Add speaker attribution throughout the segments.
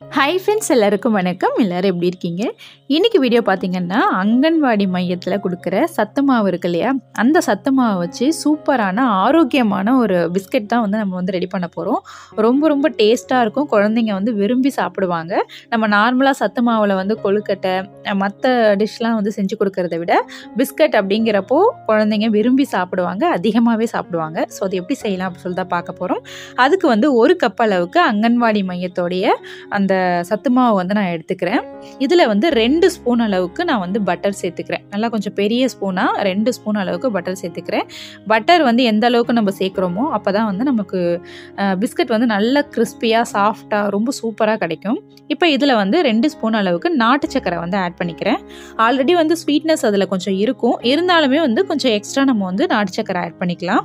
Speaker 1: hi friends எல்லாருக்கும் வணக்கம் எல்லோரும் எப்படி இருக்கீங்க இன்றைக்கி வீடியோ பார்த்தீங்கன்னா அங்கன்வாடி மையத்தில் கொடுக்குற சத்து மாவு இருக்கு இல்லையா அந்த சத்து மாவை வச்சு சூப்பரான ஆரோக்கியமான ஒரு பிஸ்கட் தான் வந்து நம்ம வந்து ரெடி பண்ண போகிறோம் ரொம்ப ரொம்ப டேஸ்ட்டாக இருக்கும் குழந்தைங்க வந்து விரும்பி சாப்பிடுவாங்க நம்ம நார்மலாக சத்து மாவில் வந்து கொழுக்கட்டை மற்ற டிஷ்லாம் வந்து செஞ்சு கொடுக்கறத விட பிஸ்கட் அப்படிங்கிறப்போ குழந்தைங்க விரும்பி சாப்பிடுவாங்க அதிகமாகவே சாப்பிடுவாங்க ஸோ அது எப்படி செய்யலாம் அப்படின்னு சொல்லி தான் பார்க்க போகிறோம் அதுக்கு வந்து ஒரு கப் அளவுக்கு அங்கன்வாடி மையத்தோடைய அந்த சத்து மாவு வந்து நான் எடுத்துக்கிறேன் இதில் வந்து ரெண்டு ஸ்பூன் அளவுக்கு நான் வந்து பட்டர் சேர்த்துக்கிறேன் நல்லா கொஞ்சம் பெரிய ஸ்பூனாக ரெண்டு ஸ்பூன் அளவுக்கு பட்டர் சேர்த்துக்கிறேன் பட்டர் வந்து எந்த அளவுக்கு நம்ம சேர்க்குறோமோ அப்போ தான் வந்து நமக்கு பிஸ்கட் வந்து நல்ல கிறிஸ்பியாக சாஃப்டாக ரொம்ப சூப்பராக கிடைக்கும் இப்போ இதில் வந்து ரெண்டு ஸ்பூன் அளவுக்கு நாட்டு சக்கரை வந்து ஆட் பண்ணிக்கிறேன் ஆல்ரெடி வந்து ஸ்வீட்னஸ் அதில் கொஞ்சம் இருக்கும் இருந்தாலுமே வந்து கொஞ்சம் எக்ஸ்ட்ரா நம்ம வந்து நாட்டு சக்கரை ஆட் பண்ணிக்கலாம்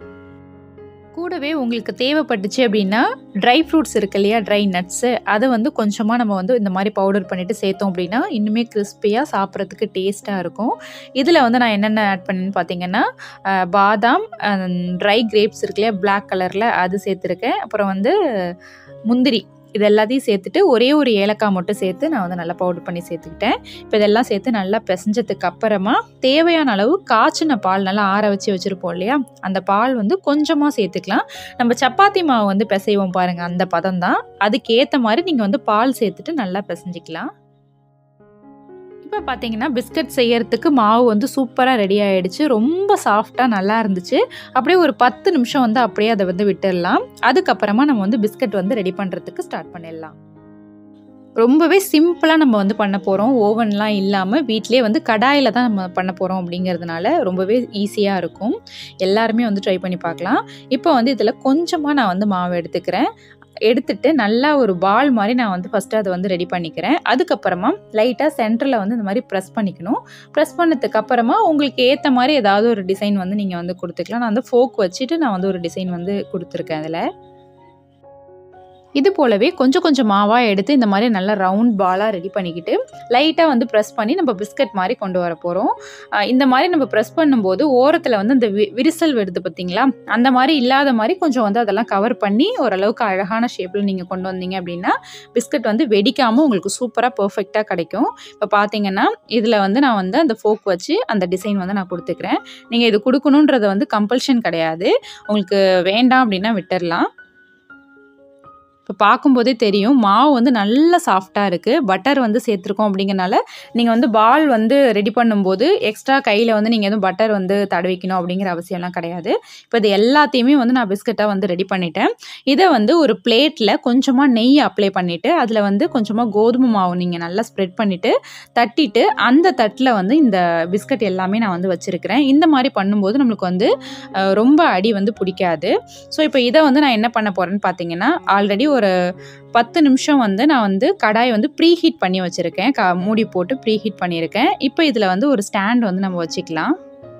Speaker 1: கூடவே உங்களுக்கு தேவைப்பட்டுச்சு அப்படின்னா ட்ரை ஃப்ரூட்ஸ் இருக்கு இல்லையா ட்ரை நட்ஸு அதை வந்து கொஞ்சமாக நம்ம வந்து இந்த மாதிரி பவுடர் பண்ணிவிட்டு சேர்த்தோம் அப்படின்னா இன்னுமே கிறிஸ்பியாக சாப்பிட்றதுக்கு டேஸ்ட்டாக இருக்கும் இதில் வந்து நான் என்னென்ன ஆட் பண்ணேன்னு பார்த்தீங்கன்னா பாதாம் ட்ரை கிரேப்ஸ் இருக்கு இல்லையா பிளாக் கலரில் அது சேர்த்துருக்கேன் அப்புறம் வந்து முந்திரி இது எல்லாத்தையும் சேர்த்துட்டு ஒரே ஒரு ஏலக்காய் மட்டும் சேர்த்து நான் வந்து நல்லா பவுடர் பண்ணி சேர்த்துக்கிட்டேன் இப்போ இதெல்லாம் சேர்த்து நல்லா பிசைஞ்சதுக்கு அப்புறமா தேவையான அளவு காய்ச்சின பால் நல்லா ஆற வச்சு வச்சுருப்போம் இல்லையா அந்த பால் வந்து கொஞ்சமாக சேர்த்துக்கலாம் நம்ம சப்பாத்தி மாவு வந்து பிசைவோம் பாருங்கள் அந்த பதம் தான் அதுக்கேற்ற மாதிரி நீங்கள் வந்து பால் சேர்த்துட்டு நல்லா பிசைஞ்சிக்கலாம் இப்போ பார்த்தீங்கன்னா பிஸ்கட் செய்யறதுக்கு மாவு வந்து சூப்பராக ரெடி ஆகிடுச்சு ரொம்ப சாஃப்டாக நல்லா இருந்துச்சு அப்படியே ஒரு பத்து நிமிஷம் வந்து அப்படியே அதை வந்து விட்டுடலாம் அதுக்கப்புறமா நம்ம வந்து பிஸ்கட் வந்து ரெடி பண்ணுறதுக்கு ஸ்டார்ட் பண்ணிடலாம் ரொம்பவே சிம்பிளாக நம்ம வந்து பண்ண போகிறோம் ஓவன்லாம் இல்லாமல் வீட்டிலே வந்து கடாயில் தான் நம்ம பண்ண போகிறோம் அப்படிங்கிறதுனால ரொம்பவே ஈஸியாக இருக்கும் எல்லாருமே வந்து ட்ரை பண்ணி பார்க்கலாம் இப்போ வந்து இதில் கொஞ்சமாக நான் வந்து மாவு எடுத்துக்கிறேன் எடுத்துட்டு நல்லா ஒரு பால் மாதிரி நான் வந்து ஃபஸ்ட்டு அதை வந்து ரெடி பண்ணிக்கிறேன் அதுக்கப்புறமா லைட்டாக சென்டரில் வந்து இந்த மாதிரி ப்ரெஸ் பண்ணிக்கணும் ப்ரெஸ் பண்ணதுக்கு அப்புறமா உங்களுக்கு ஏற்ற மாதிரி ஏதாவது ஒரு டிசைன் வந்து நீங்கள் வந்து கொடுத்துக்கலாம் நான் வந்து ஃபோக் வச்சுட்டு நான் வந்து ஒரு டிசைன் வந்து கொடுத்துருக்கேன் அதில் இது போலவே கொஞ்சம் கொஞ்சம் மாவாக எடுத்து இந்த மாதிரி நல்லா ரவுண்ட் பாலாக ரெடி பண்ணிக்கிட்டு லைட்டாக வந்து ப்ரெஸ் பண்ணி நம்ம பிஸ்கட் மாதிரி கொண்டு வர போகிறோம் இந்த மாதிரி நம்ம ப்ரெஸ் பண்ணும்போது ஓரத்தில் வந்து அந்த விரிசல் வருது பார்த்தீங்களா அந்த மாதிரி இல்லாத மாதிரி கொஞ்சம் வந்து அதெல்லாம் கவர் பண்ணி ஓரளவுக்கு அழகான ஷேப்பில் நீங்கள் கொண்டு வந்தீங்க அப்படின்னா பிஸ்கட் வந்து வெடிக்காமல் உங்களுக்கு சூப்பராக பர்ஃபெக்டாக கிடைக்கும் இப்போ பார்த்தீங்கன்னா இதில் வந்து நான் வந்து அந்த ஃபோக் வச்சு அந்த டிசைன் வந்து நான் கொடுத்துக்கிறேன் நீங்கள் இது கொடுக்கணுன்றதை வந்து கம்பல்ஷன் கிடையாது உங்களுக்கு வேண்டாம் அப்படின்னா விட்டுடலாம் இப்போ பார்க்கும்போதே தெரியும் மாவு வந்து நல்ல சாஃப்டாக இருக்குது பட்டர் வந்து சேர்த்துருக்கோம் அப்படிங்கிறனால நீங்கள் வந்து பால் வந்து ரெடி பண்ணும்போது எக்ஸ்ட்ரா கையில் வந்து நீங்கள் எதுவும் பட்டர் வந்து தடவிக்கணும் அப்படிங்கிற அவசியம்லாம் கிடையாது இப்போ இது எல்லாத்தையுமே வந்து நான் பிஸ்கட்டாக வந்து ரெடி பண்ணிட்டேன் இதை வந்து ஒரு பிளேட்டில் கொஞ்சமாக நெய் அப்ளை பண்ணிவிட்டு அதில் வந்து கொஞ்சமாக கோதுமை மாவு நீங்கள் நல்லா ஸ்ப்ரெட் பண்ணிவிட்டு தட்டிட்டு அந்த தட்டில் வந்து இந்த பிஸ்கட் எல்லாமே நான் வந்து வச்சுருக்கிறேன் இந்த மாதிரி பண்ணும்போது நம்மளுக்கு வந்து ரொம்ப அடி வந்து பிடிக்காது ஸோ இப்போ இதை வந்து நான் என்ன பண்ண போகிறேன்னு பார்த்தீங்கன்னா ஆல்ரெடி ஒரு பத்து நிமிஷம் வந்து நான் வந்து கடாய் வந்து ப்ரீ ஹீட் பண்ணி வச்சுருக்கேன் க மூடி போட்டு ப்ரீ ஹீட் பண்ணியிருக்கேன் இப்போ இதில் வந்து ஒரு ஸ்டாண்ட் வந்து நம்ம வச்சுக்கலாம்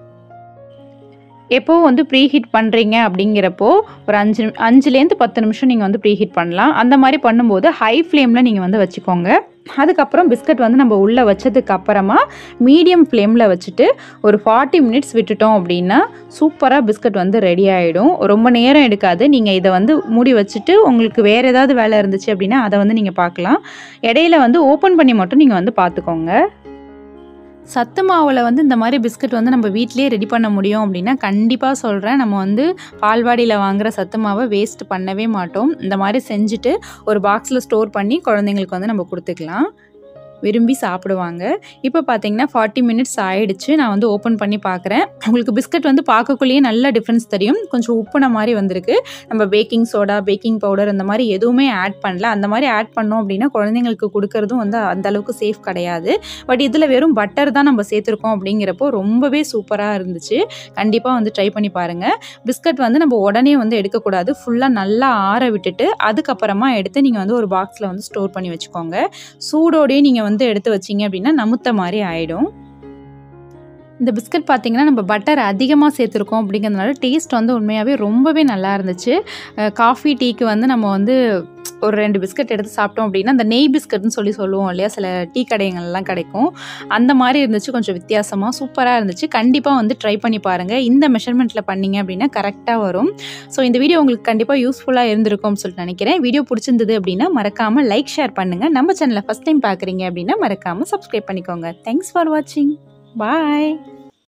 Speaker 1: எப்போ வந்து ப்ரீ ஹீட் பண்ணுறீங்க அப்படிங்கிறப்போ ஒரு அஞ்சு அஞ்சுலேருந்து பத்து நிமிஷம் நீங்கள் வந்து ப்ரீ ஹீட் பண்ணலாம் அந்த மாதிரி பண்ணும்போது ஹை ஃப்ளேமில் நீங்கள் வந்து வச்சுக்கோங்க அதுக்கப்புறம் பிஸ்கட் வந்து நம்ம உள்ளே வச்சதுக்கு அப்புறமா மீடியம் ஃப்ளேமில் வச்சுட்டு ஒரு ஃபார்ட்டி மினிட்ஸ் விட்டுட்டோம் அப்படின்னா சூப்பராக பிஸ்கட் வந்து ரெடி ஆகிடும் ரொம்ப நேரம் எடுக்காது நீங்கள் இதை வந்து மூடி வச்சுட்டு உங்களுக்கு வேறு ஏதாவது வேலை இருந்துச்சு அப்படின்னா அதை வந்து நீங்கள் பார்க்கலாம் இடையில வந்து ஓப்பன் பண்ணி மட்டும் நீங்கள் வந்து பார்த்துக்கோங்க சத்து மாவில் வந்து இந்த மாதிரி பிஸ்கட் வந்து நம்ம வீட்டிலே ரெடி பண்ண முடியும் அப்படின்னா கண்டிப்பாக சொல்கிறேன் நம்ம வந்து பால்வாடியில் வாங்குகிற சத்து மாவை வேஸ்ட் பண்ணவே மாட்டோம் இந்த மாதிரி செஞ்சுட்டு ஒரு பாக்ஸில் ஸ்டோர் பண்ணி குழந்தைங்களுக்கு வந்து நம்ம கொடுத்துக்கலாம் விரும்பி சாப்பிடுவாங்க இப்போ பார்த்தீங்கன்னா ஃபார்ட்டி மினிட்ஸ் ஆகிடுச்சு நான் வந்து ஓப்பன் பண்ணி பார்க்குறேன் உங்களுக்கு பிஸ்கட் வந்து பார்க்கக்குள்ளேயே நல்ல டிஃப்ரென்ஸ் தெரியும் கொஞ்சம் உப்புன மாதிரி வந்திருக்கு நம்ம பேக்கிங் சோடா பேக்கிங் பவுடர் அந்த மாதிரி எதுவுமே ஆட் பண்ணல அந்த மாதிரி ஆட் பண்ணோம் அப்படின்னா குழந்தைங்களுக்கு கொடுக்கறதும் வந்து அந்த அளவுக்கு சேஃப் கிடையாது பட் இதில் வெறும் பட்டர் தான் நம்ம சேர்த்துருக்கோம் அப்படிங்கிறப்போ ரொம்பவே சூப்பராக இருந்துச்சு கண்டிப்பாக வந்து ட்ரை பண்ணி பாருங்கள் பிஸ்கட் வந்து நம்ம உடனே வந்து எடுக்கக்கூடாது ஃபுல்லாக நல்லா ஆற விட்டுட்டு அதுக்கப்புறமா எடுத்து நீங்கள் வந்து ஒரு பாக்ஸில் வந்து ஸ்டோர் பண்ணி வச்சுக்கோங்க சூடோடையே நீங்கள் வந்து எடுத்து வச்சிங்க அப்படின்னா நமுத்த மாதிரி ஆகிடும் இந்த பிஸ்கட் பார்த்திங்கன்னா நம்ம பட்டர் அதிகமாக சேர்த்துருக்கோம் அப்படிங்கிறதுனால டேஸ்ட் வந்து உண்மையாகவே ரொம்பவே நல்லா இருந்துச்சு காஃபி டீக்கு வந்து நம்ம வந்து ஒரு ரெண்டு பிஸ்கட் எடுத்து சாப்பிட்டோம் அப்படின்னா அந்த நெய் பிஸ்கட்னு சொல்லி சொல்லுவோம் இல்லையா சில டீ கடைகள்லாம் கிடைக்கும் அந்த மாதிரி இருந்துச்சு கொஞ்சம் வித்தியாசமாக சூப்பராக இருந்துச்சு கண்டிப்பாக வந்து ட்ரை பண்ணி பாருங்கள் இந்த மெஷர்மெண்ட்டில் பண்ணிங்க அப்படின்னா கரெக்டாக வரும் ஸோ இந்த வீடியோ உங்களுக்கு கண்டிப்பாக யூஸ்ஃபுல்லாக இருந்திருக்கும்னு சொல்லிட்டு நினைக்கிறேன் வீடியோ பிடிச்சிருந்தது அப்படின்னா மறக்காமல் லைக் ஷேர் பண்ணுங்கள் நம்ம சேனலை ஃபஸ்ட் டைம் பார்க்குறீங்க அப்படின்னா மறக்காமல் சப்ஸ்கிரைப் பண்ணிக்கோங்க தேங்க்ஸ் ஃபார் வாட்சிங் பாய்